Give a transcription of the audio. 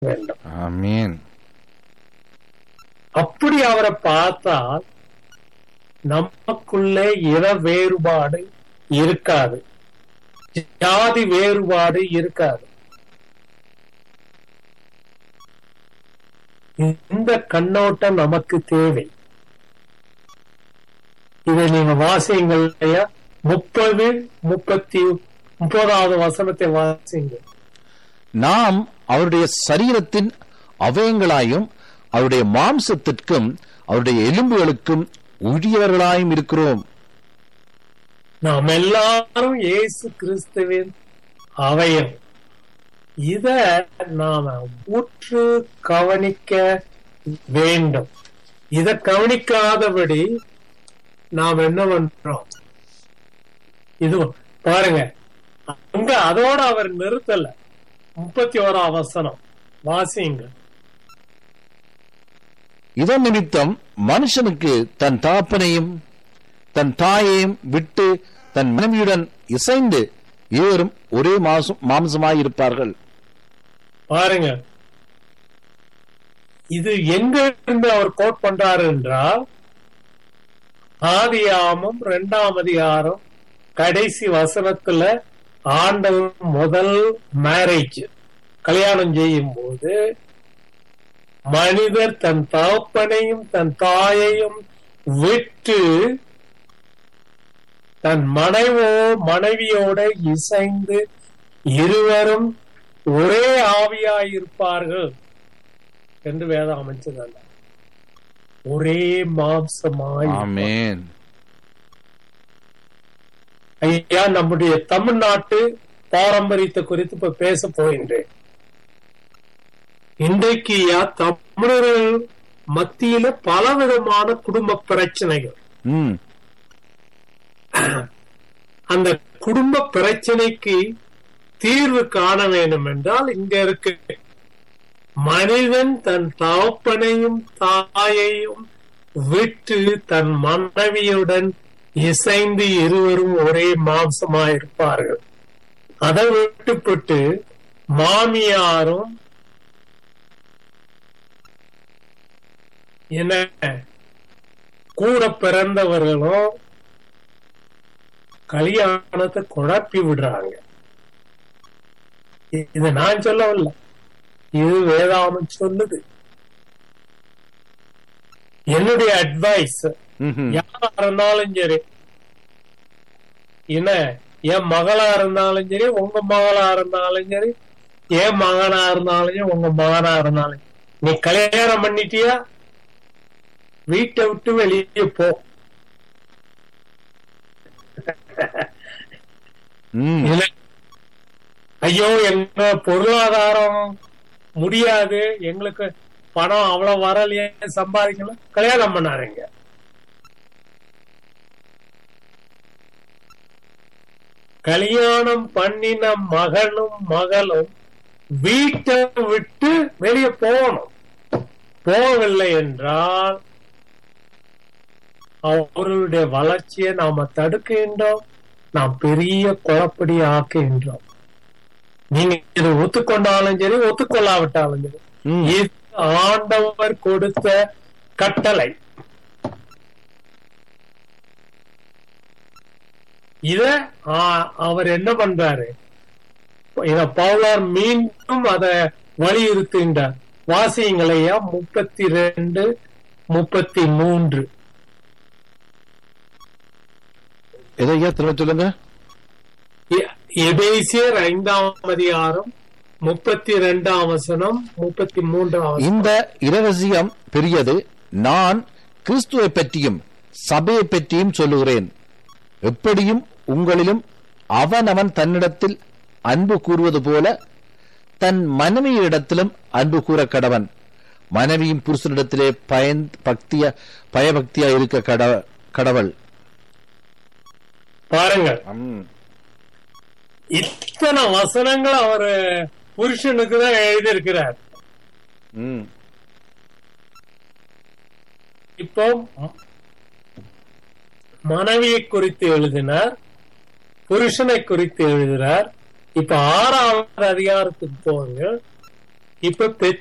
வேண்டும் ஆமீன் அப்படி அவரை பார்த்தால் நமக்குள்ளே இன வேறுபாடு இருக்காது ஜாதி வேறுபாடு இருக்காது இந்த கண்ணோட்டம் நமக்கு தேவை இதை நீங்க வாசியுங்கள் ஐயா முப்பது முப்பத்தி முப்பதாவது வசனத்தை வாசிங்க நாம் அவருடைய சரீரத்தின் அவயங்களாயும் அவருடைய மாம்சத்திற்கும் அவருடைய எலும்புகளுக்கும் உரியவர்களாயும் இருக்கிறோம் நாம் எல்லாரும் இயேசு கிறிஸ்துவின் அவயம் இத நாம உற்று கவனிக்க வேண்டும் இத கவனிக்காதபடி நாம் என்ன பண்றோம் இது பாருங்க அங்க அதோட அவர் நிறுத்தல முப்பத்தி ஓராம் வசனம் வாசிங்க இதன் நிமித்தம் மனுஷனுக்கு தன் தாப்பனையும் தன் தாயையும் விட்டு தன் மனைவியுடன் இசைந்து இருவரும் ஒரே மாசம் மாம்சமாயிருப்பார்கள் பாருங்க இது எங்க இருந்து அவர் கோட் பண்றாரு என்றால் ஆதியாமம் இரண்டாம் அதிகாரம் கடைசி வசனத்துல ஆண்டவர் முதல் மேரேஜ் கல்யாணம் செய்யும் போது மனிதர் தன் தகப்பனையும் தன் தாயையும் விட்டு தன் மனைவோ மனைவியோட இசைந்து இருவரும் ஒரே ஆவியாயிருப்பார்கள் என்று வேதம் அமைச்சதல்ல ஒரே மாம்சமாய் ஆமேன் ஐயா நம்முடைய தமிழ்நாட்டு பாரம்பரியத்தை குறித்து இப்ப பேச போகின்றேன் இன்றைக்கு ஐயா தமிழர்கள் மத்தியில பலவிதமான குடும்ப பிரச்சனைகள் ம் அந்த குடும்ப பிரச்சனைக்கு தீர்வு காண வேண்டும் என்றால் இங்க இருக்கு மனிதன் தன் தகப்பனையும் தாயையும் விட்டு தன் மனைவியுடன் இசைந்து இருவரும் ஒரே மாம்சமாயிருப்பார்கள் அதை விட்டுப்பட்டு மாமியாரும் என்ன கூட பிறந்தவர்களும் கல்யாணத்தை குழப்பி விடுறாங்க இ- இது நான் சொல்லவில்லை இது வேதாமம் சொல்லுது என்னுடைய அட்வைஸ் ம்ஹும். யாரா இருந்தாலும் சரி என்ன என் மகளா இருந்தாலும் சரி உங்க மகளா இருந்தாலும் சரி என் மகனா இருந்தாலும் சரி உங்க மகனா இருந்தாலும் சரி. நீ கல்யாணம் பண்ணிட்டியா வீட்டை விட்டு வெளியே போ ம் இல்ல ஐயோ எங்க பொருளாதாரம் முடியாது எங்களுக்கு பணம் அவ்வளவு வரலையே சம்பாதிக்கணும் கல்யாணம் பண்ணாருங்க கல்யாணம் பண்ணின மகனும் மகளும் வீட்டை விட்டு வெளியே போகணும் போகவில்லை என்றால் அவர்களுடைய வளர்ச்சியை நாம தடுக்கின்றோம் நாம் பெரிய குழப்படி ஆக்குகின்றோம் நீங்க இதை ஒத்துக்கொண்டாலும் சரி ஒத்துக்கொள்ளாவிட்டாலும் சரி ம். இது ஆண்டவர் கொடுத்த கட்டளை இத ஆ, அவர் என்ன பண்றாரு இத பவுலார் மீண்டும் அத வலியுறுத்துகின்றார் வாசியங்களையா முப்பத்தி ரெண்டு முப்பத்தி மூன்று எதையா திரும்ப சொல்லுங்க எ- எபேசியர் ஐந்தாம் அதிகாரம் முப்பத்தி ரெண்டாம் வசனம் முப்பத்தி மூன்றாம் வசனம். இந்த இரகசியம் பெரியது நான் கிறிஸ்துவை பற்றியும் சபையை பற்றியும் சொல்லுகிறேன் எப்படியும் உங்களிலும் அவனவன் தன்னிடத்தில் அன்பு கூறுவது போல தன் மனைவியிடத்திலும் அன்பு கூற கடவன் மனைவியும் புருஷனிடத்திலே பயன் பக்திய பயபக்தியா இருக்க கட கடவள் பாருங்கள் ம். இத்தனை வசனங்கள் அவர் புருஷனுக்கு தான் எழுதியிருக்கிறார் ம். இப்போ மனைவியை குறித்து எழுதினார் புருஷனை குறித்து எழுதினார் இப்ப ஆறாவது அதிகாரத்துக்கு போங்க இப்ப